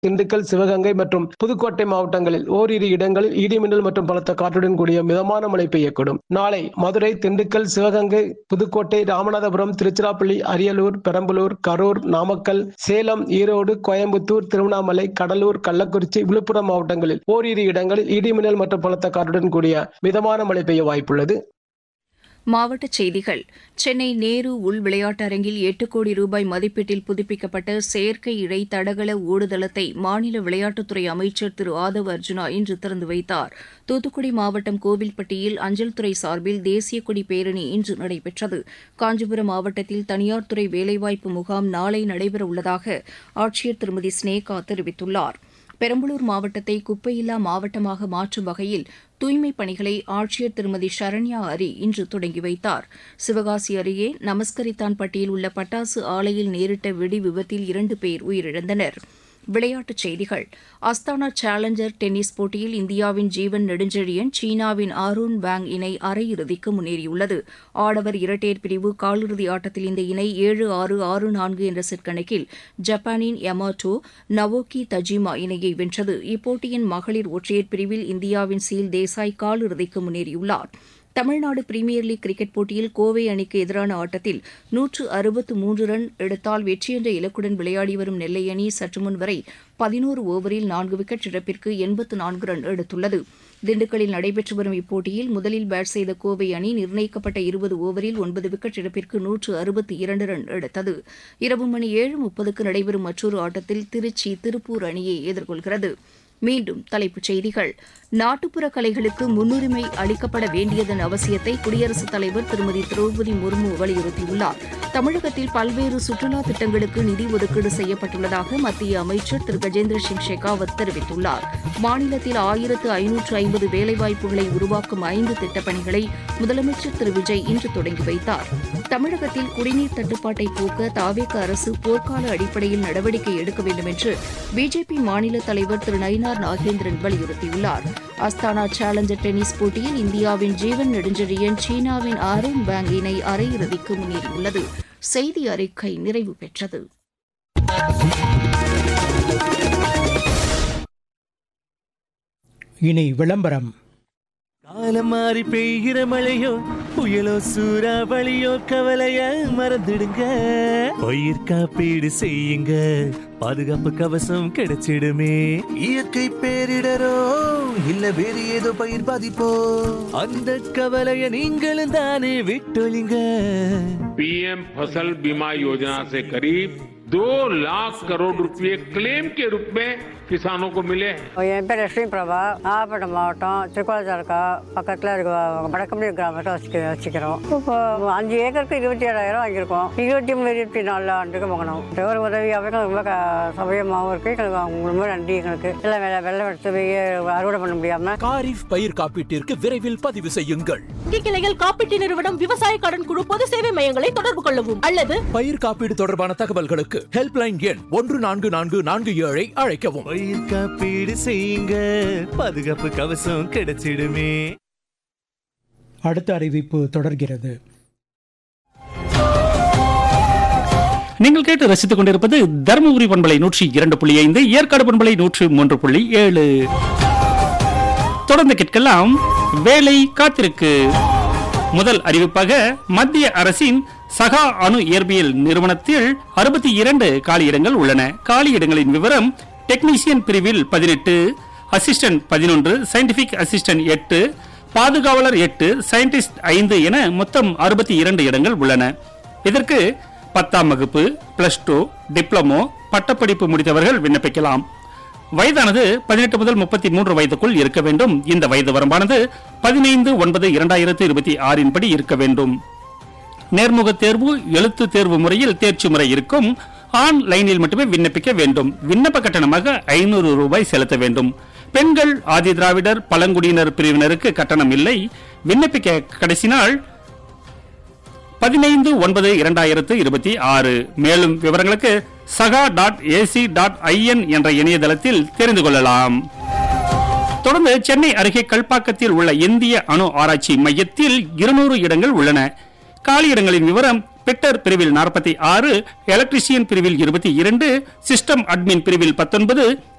திண்டுக்கல் சிவகங்கை மற்றும் புதுக்கோட்டை மாவட்டங்களில் ஓரிரு இடங்களில் இடிமின்னல் மற்றும் பலத்த காற்றுடன் கூடிய மிதமான மழை பெய்யக்கூடும் நாளை மதுரை திண்டுக்கல் சிவகங்கை புதுக்கோட்டை ராமநாதபுரம் திருச்சிராப்பள்ளி அரியலூர் பெரம்பலூர் கரூர் நாமக்கல் சேலம் ஈரோடு கோயம்புத்தூர் திருவண்ணாமலை கடலூர் கள்ளக்குறிச்சி விழுப்புரம் மாவட்டங்களில் ஓரிரு இடங்களில் இடிமின்னல் மற்றும் பலத்த காற்றுடன் கூடிய மிதமான மழை பெய்ய வாய்ப்புள்ளது மாவட்டச் செய்திகள் சென்னை நேரு உள் விளையாட்டரங்கில் எட்டு கோடி ரூபாய் மதிப்பீட்டில் புதுப்பிக்கப்பட்ட செயற்கை இழை தடகள ஓடுதளத்தை மாநில விளையாட்டுத்துறை அமைச்சர் திரு ஆதவ் அர்ஜுனா இன்று திறந்து வைத்தார் தூத்துக்குடி மாவட்டம் கோவில்பட்டியில் அஞ்சல் துறை சார்பில் தேசிய கொடி பேரணி இன்று நடைபெற்றது காஞ்சிபுரம் மாவட்டத்தில் தனியார் துறை வேலைவாய்ப்பு முகாம் நாளை நடைபெறவுள்ளதாக ஆட்சியர் திருமதி ஸ்னேகா தெரிவித்துள்ளார் பெரம்பலூர் மாவட்டத்தை குப்பையில்லா மாவட்டமாக மாற்றும் வகையில் தூய்மைப் பணிகளை ஆட்சியர் திருமதி சரண்யா அரி இன்று தொடங்கி வைத்தார் சிவகாசி அருகே நமஸ்கரித்தான்பட்டியில் உள்ள பட்டாசு ஆலையில் நேரிட்ட வெடி விபத்தில் இரண்டு பேர் உயிரிழந்தனர் விளையாட்டுச் செய்திகள் அஸ்தானா சேலஞ்சர் டென்னிஸ் போட்டியில் இந்தியாவின் ஜீவன் நெடுஞ்செழியன் சீனாவின் ஆரோன் பேங் இணை அரையிறுதிக்கு முன்னேறியுள்ளது ஆடவர் இரட்டையர் பிரிவு காலிறுதி ஆட்டத்தில் இந்த இணை ஏழு ஆறு ஆறு நான்கு என்ற செட் கணக்கில் ஜப்பானின் யமாட்டோ நவோக்கி தஜிமா இணையை வென்றது இப்போட்டியின் மகளிர் ஒற்றையர் பிரிவில் இந்தியாவின் சீல் தேசாய் காலிறுதிக்கு முன்னேறியுள்ளார் தமிழ்நாடு பிரீமியர் லீக் கிரிக்கெட் போட்டியில் கோவை அணிக்கு எதிரான ஆட்டத்தில் நூற்று அறுபத்து மூன்று ரன் எடுத்தால் வெற்றி என்ற இலக்குடன் விளையாடி வரும் நெல்லை அணி சற்றுமுன் வரை பதினோரு ஓவரில் நான்கு விக்கெட் இழப்பிற்கு எண்பத்து நான்கு ரன் எடுத்துள்ளது திண்டுக்கல்லில் நடைபெற்று வரும் இப்போட்டியில் முதலில் பேட் செய்த கோவை அணி நிர்ணயிக்கப்பட்ட இருபது ஓவரில் ஒன்பது விக்கெட் இழப்பிற்கு நூற்று அறுபத்தி இரண்டு ரன் எடுத்தது இரவு மணி ஏழு முப்பதுக்கு நடைபெறும் மற்றொரு ஆட்டத்தில் திருச்சி திருப்பூர் அணியை எதிர்கொள்கிறது மீண்டும் தலைப்புச் செய்திகள் நாட்டுப்புற கலைகளுக்கு முன்னுரிமை அளிக்கப்பட வேண்டியதன் அவசியத்தை குடியரசுத் தலைவர் திருமதி திரௌபதி முர்மு வலியுறுத்தியுள்ளார் தமிழகத்தில் பல்வேறு சுற்றுலா திட்டங்களுக்கு நிதி ஒதுக்கீடு செய்யப்பட்டுள்ளதாக மத்திய அமைச்சர் திரு கஜேந்திர சிங் ஷெகாவத் தெரிவித்துள்ளார் மாநிலத்தில் ஆயிரத்து ஐநூற்று ஐம்பது வேலைவாய்ப்புகளை உருவாக்கும் ஐந்து திட்டப்பணிகளை முதலமைச்சர் திரு விஜய் இன்று தொடங்கி வைத்தார் தமிழகத்தில் குடிநீர் தட்டுப்பாட்டை போக்க தாவேக அரசு போர்க்கால அடிப்படையில் நடவடிக்கை எடுக்க வேண்டும் என்று பிஜேபி மாநில தலைவர் திரு நயினார் நாகேந்திரன் வலியுறுத்தியுள்ளார் அஸ்தானா சேலஞ்சர் டென்னிஸ் போட்டியில் இந்தியாவின் ஜீவன் நெடுஞ்செழியன் சீனாவின் ஆரோன் பேங் இணை அரையிறுதிக்கு முன்னேறியுள்ளது செய்தி அறிக்கை நிறைவு பெற்றது இனி விளம்பரம் காலம் மாறி பெய்கிற மழையோ புயலோ சூறாவளியோ கவலைய மறந்துடுங்க பயிர் காப்பீடு செய்யுங்க பாதுகாப்பு கவசம் கிடைச்சிடுமே இயற்கை பேரிடரோ இல்ல வேறு ஏதோ பயிர் பாதிப்போ அந்த கவலைய நீங்களும் தானே விட்டொழிங்க पीएम फसल बीमा योजना से करीब दो लाख करोड़ रुपए क्लेम के रूप में किसानों को मिले हैं என் பேர் லட்சுமி பிரபா நாகப்பட்டினம் மாவட்டம் திருக்கோளத்தாலுக்கா பக்கத்தில் இருக்க வடக்கம்பி கிராமத்தை வச்சுக்க வச்சுக்கிறோம் இப்போ அஞ்சு ஏக்கருக்கு இருபத்தி ஏழாயிரம் வாங்கியிருக்கோம் இருபத்தி மூணு இருபத்தி நாலு ஆண்டுக்கு வாங்கணும் ஒரு உதவியாகவே எங்களுக்கு ரொம்ப க- சௌகரியமாகவும் இருக்குது எங்களுக்கு அவங்க ரொம்ப நன்றி எங்களுக்கு எல்லாம் வெள்ளம் வெள்ளம் எடுத்து போய் அறுவடை பண்ண முடியாமல் காரிஃப் பயிர் காப்பீட்டிற்கு விரைவில் பதிவு செய்யுங்கள் கிளைகள் காப்பீட்டு நிறுவனம் விவசாய கடன் குழு பொது சேவை மையங்களை தொடர்பு கொள்ளவும் அல்லது பயிர் காப்பீடு தொடர்பான தகவல்களுக்கு ஹெல்ப்லைன் எண் ஒன்று நான்கு நான்கு நான்கு ஏழை அழைக்கவும் பயிர் காப்பீடு செய்யுங்க பாதுகாப்பு கவசம் கிடைச்சிடுமே அடுத்த அறிவிப்பு தொடர்கிறது நீங்கள் கேட்டு ரசித்துக் கொண்டிருப்பது தருமபுரி பண்பலை நூற்றி இரண்டு புள்ளி ஐந்து ஏற்காடு பண்பலை நூற்று மூன்று புள்ளி ஏழு தொடர்ந்து கேட்கலாம் வேலை காத்திருக்கு முதல் அறிவிப்பாக மத்திய அரசின் சகா அணு இயற்பியல் நிறுவனத்தில் அறுபத்தி இரண்டு காலியிடங்கள் உள்ளன காலியிடங்களின் விவரம் டெக்னீசியன் பிரிவில் பதினெட்டு அசிஸ்டன்ட் பதினொன்று சயின்டிபிக் அசிஸ்டன்ட் எட்டு பாதுகாவலர் எட்டு சயின்டிஸ்ட் ஐந்து என மொத்தம் அறுபத்தி இரண்டு இடங்கள் உள்ளன இதற்கு பத்தாம் வகுப்பு பிளஸ் டூ டிப்ளமோ பட்டப்படிப்பு முடித்தவர்கள் விண்ணப்பிக்கலாம் வயதானது பதினெட்டு முதல் முப்பத்தி மூன்று வயதுக்குள் இருக்க வேண்டும் இந்த வயது வரம்பானது பதினைந்து ஒன்பது இரண்டாயிரத்து இருபத்தி ஆறின் படி இருக்க வேண்டும் நேர்முக தேர்வு எழுத்து தேர்வு முறையில் தேர்ச்சி முறை இருக்கும் ஆன்லைனில் மட்டுமே விண்ணப்பிக்க வேண்டும் விண்ணப்ப கட்டணமாக ஐநூறு ரூபாய் செலுத்த வேண்டும் பெண்கள் ஆதி திராவிடர் பழங்குடியினர் பிரிவினருக்கு கட்டணம் இல்லை விண்ணப்பிக்க கடைசி நாள் பதினைந்து ஒன்பது இரண்டாயிரத்து இருபத்தி ஆறு மேலும் விவரங்களுக்கு சகா டாட் ஏசி டாட் ஐஎன் என்ற இணையதளத்தில் தெரிந்து கொள்ளலாம் தொடர்ந்து சென்னை அருகே கல்பாக்கத்தில் உள்ள இந்திய அணு ஆராய்ச்சி மையத்தில் இருநூறு இடங்கள் உள்ளன காலியிடங்களின் விவரம் பிட்டர் பிரிவில் நாற்பத்தி ஆறு எலக்ட்ரிஷியன் பிரிவில் இருபத்தி இரண்டு சிஸ்டம் அட்மின் பிரிவில் பத்தொன்பது